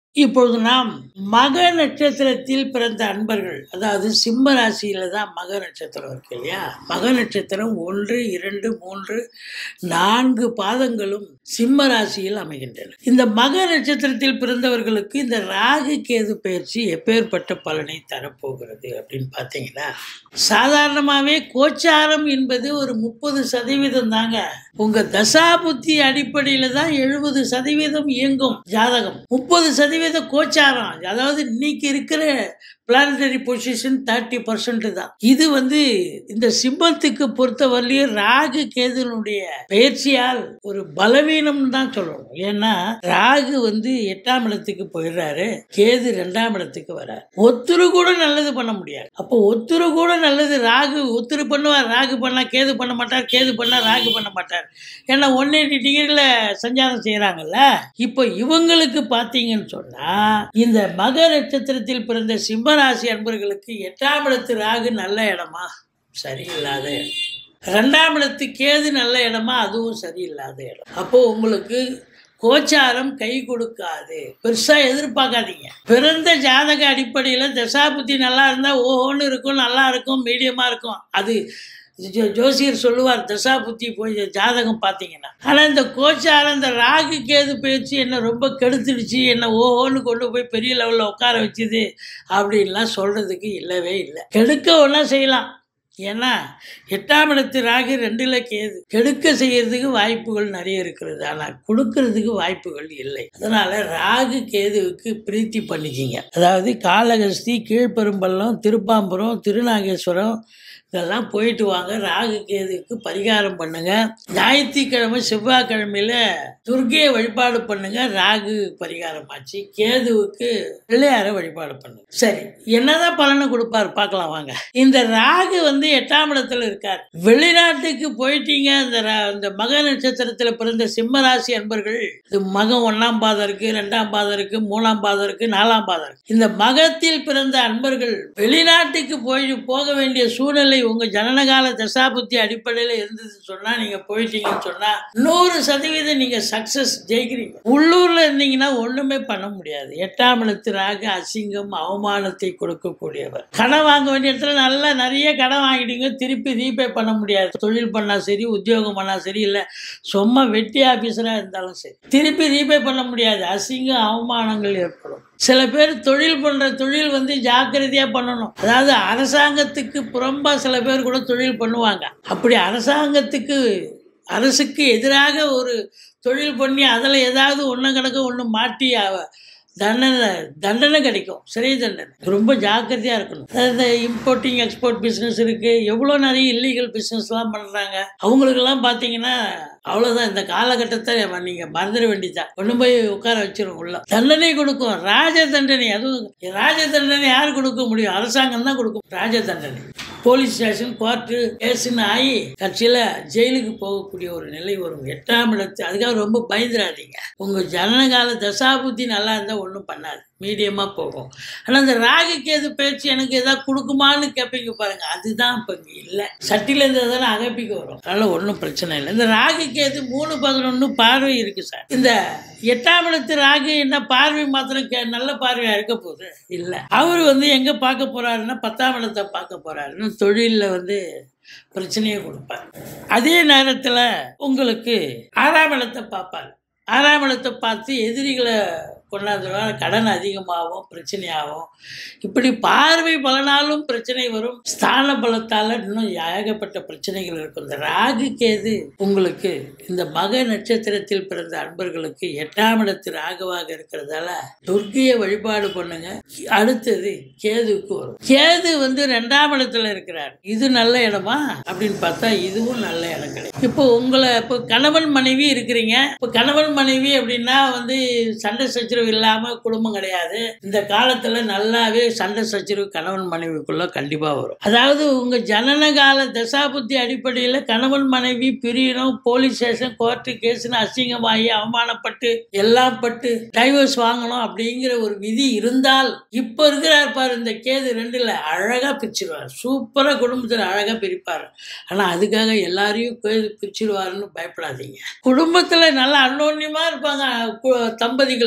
இப்பொழுது நாம் மக நட்சத்திரத்தில் பிறந்த அன்பர்கள் அதாவது சிம்ம ராசியில தான் மக நட்சத்திரம் இருக்கு இல்லையா மக நட்சத்திரம் ஒன்று இரண்டு மூன்று நான்கு பாதங்களும் சிம்ம ராசியில் அமைகின்றன இந்த மக நட்சத்திரத்தில் பிறந்தவர்களுக்கு இந்த ராகு கேது பயிற்சி எப்பேற்பட்ட பலனை தரப்போகிறது அப்படின்னு பார்த்தீங்கன்னா சாதாரணமாகவே கோச்சாரம் என்பது ஒரு முப்பது சதவீதம் தாங்க உங்க தசாபுத்தி அடிப்படையில் தான் எழுபது சதவீதம் இயங்கும் ஜாதகம் முப்பது சதவீத கோச்சாரம் அதாவது இன்னைக்கு இருக்கிற பிளானட்டரி பொசிஷன் தேர்ட்டி பர்சன்ட் தான் இது வந்து இந்த சிம்மத்துக்கு பொறுத்தவரையிலும் ராகு கேதுனுடைய பயிற்சியால் ஒரு பலவீனம் தான் சொல்லணும் ஏன்னா ராகு வந்து எட்டாம் இடத்துக்கு போயிடுறாரு கேது ரெண்டாம் இடத்துக்கு வராரு ஒத்துரு கூட நல்லது பண்ண முடியாது அப்போ ஒத்துரு கூட நல்லது ராகு ஒத்துரு பண்ணுவார் ராகு பண்ணா கேது பண்ண மாட்டார் கேது பண்ணா ராகு பண்ண மாட்டார் ஏன்னா ஒன் எயிட்டி டிகிரியில் சஞ்சாரம் செய்கிறாங்கல்ல இப்போ இவங்களுக்கு பார்த்தீங்கன்னு சொன்னால் இந்த மக நட்சத்திரத்தில் பிறந்த சிம்மராசி அன்பர்களுக்கு எட்டாம் இடத்து ராகு நல்ல இடமா சரியில்லாத இடம் ரெண்டாம் இடத்து கேது நல்ல இடமா அதுவும் சரியில்லாத இடம் அப்போ உங்களுக்கு கோச்சாரம் கை கொடுக்காது பெருசா எதிர்பார்க்காதீங்க பிறந்த ஜாதக அடிப்படையில் தசாபுத்தி நல்லா இருந்தால் ஓஹோன்னு இருக்கும் நல்லா இருக்கும் மீடியமா இருக்கும் அது ஜோ- ஜோசியர் சொல்லுவார் தசா புத்தி போய் ஜாதகம் பார்த்தீங்கன்னா ஆனால் இந்த கோச்சாரம் இந்த ராகு கேது பயிற்சி என்ன ரொம்ப கெடுத்துடுச்சு என்ன ஓஹோன்னு கொண்டு போய் பெரிய லெவலில் உட்கார வச்சுது அப்படின்லாம் சொல்கிறதுக்கு இல்லவே இல்லை கெடுக்க ஒன்றா செய்யலாம் ஏன்னா எட்டாம் இடத்து ராகு ரெண்டுல கேது கெடுக்க செய்யறதுக்கு வாய்ப்புகள் நிறைய இருக்கிறது ஆனால் கொடுக்கறதுக்கு வாய்ப்புகள் இல்லை அதனால ராகு கேதுவுக்கு பிரீத்தி பண்ணிக்கிங்க அதாவது காளகஸ்தி கீழ்பெரும்பள்ளம் திருப்பாம்புரம் திருநாகேஸ்வரம் இதெல்லாம் போயிட்டு வாங்க ராகு கேதுக்கு பரிகாரம் பண்ணுங்க ஞாயிற்றுக்கிழமை செவ்வாய்க்கிழமையில துர்க்கையை வழிபாடு பண்ணுங்க ராகு பரிகாரம் ஆச்சு கேதுவுக்கு பிள்ளையார வழிபாடு பண்ணுங்க சரி என்னதான் பலனை கொடுப்பார் பார்க்கலாம் வாங்க இந்த ராகு வந்து எட்டாம் இடத்துல இருக்கார் வெளிநாட்டுக்கு போயிட்டீங்க இந்த ரா- இந்த மக நட்சத்திரத்துல பிறந்த சிம்ம ராசி அன்பர்கள் இது மகம் ஒன்னாம் பாதம் இருக்கு ரெண்டாம் பாதம் இருக்கு மூணாம் பாதம் இருக்கு நாலாம் பாதம் இருக்கு இந்த மகத்தில் பிறந்த அன்பர்கள் வெளிநாட்டுக்கு போய் போக வேண்டிய சூழ்நிலை உங்க ஜனனகால தசாபுத்தி அடிப்படையில் இருந்ததுன்னு சொன்னா நீங்க போயிட்டீங்கன்னு சொன்னா நூறு சதவீதம் நீங்க சக்சஸ் ஜெயிக்கிறீங்க உள்ளூர்ல இருந்தீங்கன்னா ஒண்ணுமே பண்ண முடியாது எட்டாம் இடத்து ராகு அசிங்கம் அவமானத்தை கொடுக்கக்கூடியவர் கடன் வாங்க வேண்டிய இடத்துல நல்லா நிறைய கடன் வாங்கிட்டீங்க திருப்பி ரீபே பண்ண முடியாது தொழில் பண்ணா சரி உத்தியோகம் பண்ணா சரி இல்ல சும்மா வெட்டி ஆபீசரா இருந்தாலும் சரி திருப்பி ரீபே பண்ண முடியாது அசிங்கம் அவமானங்கள் ஏற்படும் சில பேர் தொழில் பண்ற தொழில் வந்து ஜாக்கிரதையா பண்ணணும் அதாவது அரசாங்கத்துக்கு புறம்பா சில பேர் கூட தொழில் பண்ணுவாங்க அப்படி அரசாங்கத்துக்கு அரசுக்கு எதிராக ஒரு தொழில் பண்ணி அதில் ஏதாவது ஒன்று கிடக்க ஒன்று மாட்டி அவ தண்டனை தண்டனை கிடைக்கும் சிறை தண்டனை ரொம்ப ஜாக்கிரதையாக இருக்கணும் அதாவது இம்போர்ட்டிங் எக்ஸ்போர்ட் பிஸ்னஸ் இருக்குது எவ்வளோ நிறைய இல்லீகல் பிஸ்னஸ்லாம் பண்ணுறாங்க அவங்களுக்கெல்லாம் பார்த்தீங்கன்னா அவ்வளோதான் இந்த காலகட்டத்தை நீங்கள் மறந்துட வேண்டியதான் கொண்டு போய் உட்கார வச்சிரும் உள்ள தண்டனை கொடுக்கும் ராஜ தண்டனை அதுவும் ராஜ தண்டனை யார் கொடுக்க முடியும் அரசாங்கம் தான் கொடுக்கும் ராஜ தண்டனை போலீஸ் ஸ்டேஷன் கோர்ட்டு கேஸுன்னு ஆகி கட்சியில் ஜெயிலுக்கு போகக்கூடிய ஒரு நிலை வரும் எட்டாம் இடத்து அதுக்காக ரொம்ப பயந்துடாதீங்க உங்கள் ஜனனகால தசாபுத்தி நல்லா இருந்தால் ஒன்றும் பண்ணாது மீடியமாக போகும் ஆனால் இந்த ராகு கேது பயிற்சி எனக்கு எதாவது கொடுக்குமான்னு கேட்பீங்க பாருங்க அதுதான் இப்போ இங்கே இல்லை சட்டியில் இருந்ததானே அகப்பிக்கு வரும் அதனால் ஒன்றும் பிரச்சனை இல்லை இந்த ராகு கேது மூணு பதினொன்று பார்வை இருக்குது சார் இந்த எட்டாம் இடத்து ராகு என்ன பார்வை மாத்திரம் கே நல்ல பார்வையாக இருக்க போகுது இல்லை அவர் வந்து எங்கே பார்க்க போறாருன்னா பத்தாம் இடத்தை பார்க்க போறாருன்னு தொழிலில் வந்து பிரச்சனையை கொடுப்பார் அதே நேரத்தில் உங்களுக்கு ஆறாம் இடத்தை பார்ப்பார் ஆறாம் இடத்தை பார்த்து எதிரிகளை கொண்டாந்துருவார் கடன் அதிகமாகும் பிரச்சனையாகும் இப்படி பார்வை பலனாலும் பிரச்சனை வரும் ஸ்தான பலத்தால் இன்னும் ஏகப்பட்ட பிரச்சனைகள் இருக்கும் இந்த ராகு கேது உங்களுக்கு இந்த மக நட்சத்திரத்தில் பிறந்த அன்பர்களுக்கு எட்டாம் இடத்து ராகுவாக இருக்கிறதால துர்க்கையை வழிபாடு பண்ணுங்க அடுத்தது கேதுவுக்கு வரும் கேது வந்து ரெண்டாம் இடத்துல இருக்கிறார் இது நல்ல இடமா அப்படின்னு பார்த்தா இதுவும் நல்ல இடம் கிடையாது இப்போ உங்களை இப்போ கணவன் மனைவி இருக்கிறீங்க இப்போ கணவன் மனைவி அப்படின்னா வந்து சண்டை சச்சரவு இல்லாம குடும்பம் கிடையாது இந்த காலத்துல நல்லாவே சண்டை சச்சரவு கணவன் மனைவிக்குள்ள கண்டிப்பா வரும் அதாவது உங்க ஜனன கால தசாபுத்தி அடிப்படையில் கணவன் மனைவி பிரியணும் போலீஸ் ஸ்டேஷன் கோர்ட்டு கேஸ்னு அசிங்கமாகி அவமானப்பட்டு எல்லாம் பட்டு டைவர்ஸ் வாங்கணும் அப்படிங்கிற ஒரு விதி இருந்தால் இப்போ இருக்கிறார் பாரு இந்த கேது ரெண்டுல அழகா பிரிச்சிருவார் சூப்பரா குடும்பத்தில் அழகா பிரிப்பார் ஆனா அதுக்காக எல்லாரையும் கேது பிரிச்சிருவாருன்னு பயப்படாதீங்க குடும்பத்துல நல்ல அன்னோன்யமா இருப்பாங்க கு- தம்பதிகள் அவங்க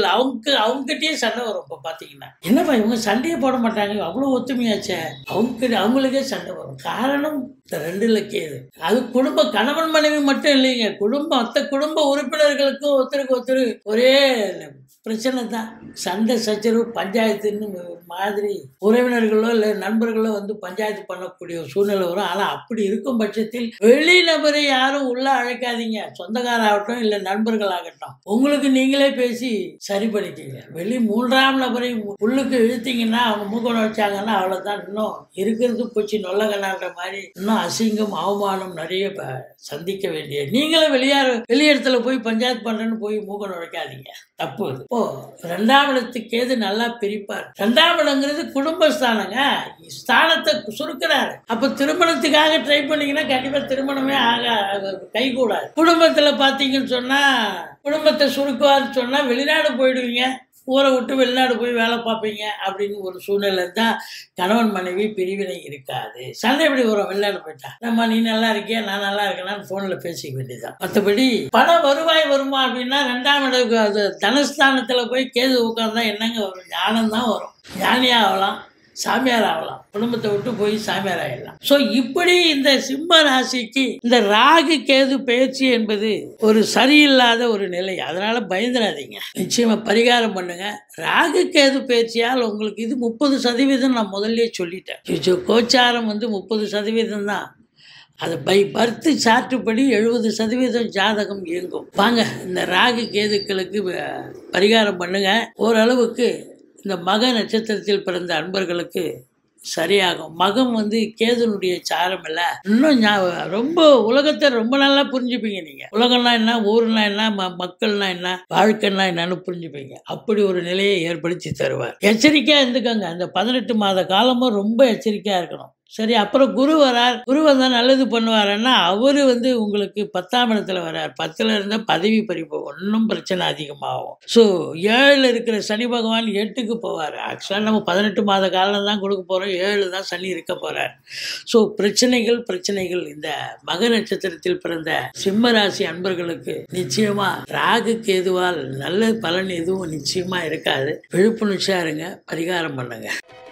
அவங்க அவங்ககிட்டயே சண்டை வரும் இப்போ பார்த்தீங்கன்னா என்னப்பா இவங்க சண்டையே போட மாட்டாங்க அவ்வளோ ஒத்துமையாச்சே அவங்க அவங்களுக்கே சண்டை வரும் காரணம் இந்த ரெண்டுல கேது அது குடும்ப கணவன் மனைவி மட்டும் இல்லைங்க குடும்பம் மொத்த குடும்ப உறுப்பினர்களுக்கும் ஒருத்தருக்கு ஒருத்தர் ஒரே பிரச்சனை தான் சண்டை சச்சரவு பஞ்சாயத்துன்னு ஒரு மாதிரி உறவினர்களோ இல்லை நண்பர்களோ வந்து பஞ்சாயத்து பண்ணக்கூடிய ஒரு சூழ்நிலை வரும் ஆனால் அப்படி இருக்கும் பட்சத்தில் வெளி நபரை யாரும் உள்ள அழைக்காதீங்க சொந்தக்காராகட்டும் இல்லை நண்பர்களாகட்டும் உங்களுக்கு நீங்களே பேசி சரி பண்ணிக்கீங்க வெளி மூன்றாம் நபரை உள்ளுக்கு இழுத்தீங்கன்னா அவங்க மூக்கணம் வச்சாங்கன்னா அவ்வளோதான் இன்னும் இருக்கிறது போச்சு நொல்ல கண்ணான்ற மாதிரி இன்னும் அசிங்கம் அவமானம் நிறைய ப- சந்திக்க வேண்டிய நீங்களும் வெளியார வெளியிடத்துல போய் பஞ்சாயத்து பண்றேன்னு போய் மூக்கணம் வைக்காதீங்க தப்பு அது. இப்போ ரெண்டாம் இடத்துக்கு ஏது நல்லா பிரிப்பார் ரெண்டாம் இடங்கிறது குடும்பஸ்தானங்க ஸ்தானத்தை சுருக்கிறாரு அப்ப திருமணத்துக்காக ட்ரை பண்ணீங்கன்னா கண்டிப்பா திருமணமே ஆக கை கூடாது குடும்பத்துல பாத்தீங்கன்னு சொன்னா குடும்பத்தை சுருக்குவார்னு சொன்னா வெளிநாடு போயிடுவீங்க ஊரை விட்டு வெளிநாடு போய் வேலை பார்ப்பீங்க அப்படின்னு ஒரு சூழ்நிலை தான் கணவன் மனைவி பிரிவினை இருக்காது சண்டை எப்படி வரும் வெளிநாடு போயிட்டா நம்ம நீ நல்லா இருக்கியா நான் நல்லா இருக்கேனான்னு ஃபோனில் பேசிக்க வேண்டியதுதான் மற்றபடி பண வருவாய் வருமா அப்படின்னா ரெண்டாம் இடம் அது தனஸ்தானத்தில் போய் கேது உட்கார்ந்தா என்னங்க வரும் ஞானம் தான் வரும் ஞானியா ஆகலாம் சாமியார் ஆகலாம் குடும்பத்தை விட்டு போய் சாமியார் ஆகிடலாம் ஸோ இப்படி இந்த சிம்ம ராசிக்கு இந்த ராகு கேது பயிற்சி என்பது ஒரு சரியில்லாத ஒரு நிலை அதனால பயந்துடாதீங்க நிச்சயமா பரிகாரம் பண்ணுங்க ராகு கேது பயிற்சியால் உங்களுக்கு இது முப்பது சதவீதம் நான் முதல்லயே சொல்லிட்டேன் இது கோச்சாரம் வந்து முப்பது சதவீதம் தான் அது பை பர்த்து சாற்றுப்படி எழுபது சதவீதம் ஜாதகம் இயங்கும் வாங்க இந்த ராகு கேதுக்களுக்கு அஹ், பரிகாரம் பண்ணுங்க ஓரளவுக்கு இந்த மக நட்சத்திரத்தில் பிறந்த அன்பர்களுக்கு சரியாகும் மகம் வந்து கேதுனுடைய சாரம் இல்ல இன்னும் ஞா- ரொம்ப உலகத்தை ரொம்ப நல்லா புரிஞ்சுப்பீங்க நீங்க உலகம்னா என்ன ஊர்னா என்ன ம- மக்கள்னா என்ன வாழ்க்கைன்னா என்னன்னு புரிஞ்சுப்பீங்க அப்படி ஒரு நிலையை ஏற்படுத்தி தருவார் எச்சரிக்கையா இருந்துக்கோங்க அந்த பதினெட்டு மாத காலமும் ரொம்ப எச்சரிக்கையா இருக்கணும் சரி அப்புறம் குரு வரார் குரு வந்தா நல்லது பண்ணுவாருன்னா அவரு வந்து உங்களுக்கு பத்தாம் இடத்துல வரார் பத்துல இருந்தா பதவி பறி போகும் இன்னும் பிரச்சனை அதிகமாகும் ஸோ ஏழுல இருக்கிற சனி பகவான் எட்டுக்கு போவார் ஆக்சுவலாக நம்ம பதினெட்டு மாத காலம் தான் கொடுக்க போறோம் ஏழு தான் சனி இருக்க போறார் ஸோ பிரச்சனைகள் பிரச்சனைகள் இந்த மக நட்சத்திரத்தில் பிறந்த சிம்ம ராசி அன்பர்களுக்கு நிச்சயமா ராகு கேதுவால் நல்ல பலன் எதுவும் நிச்சயமா இருக்காது விழிப்புணர்ச்சியா இருங்க பரிகாரம் பண்ணுங்க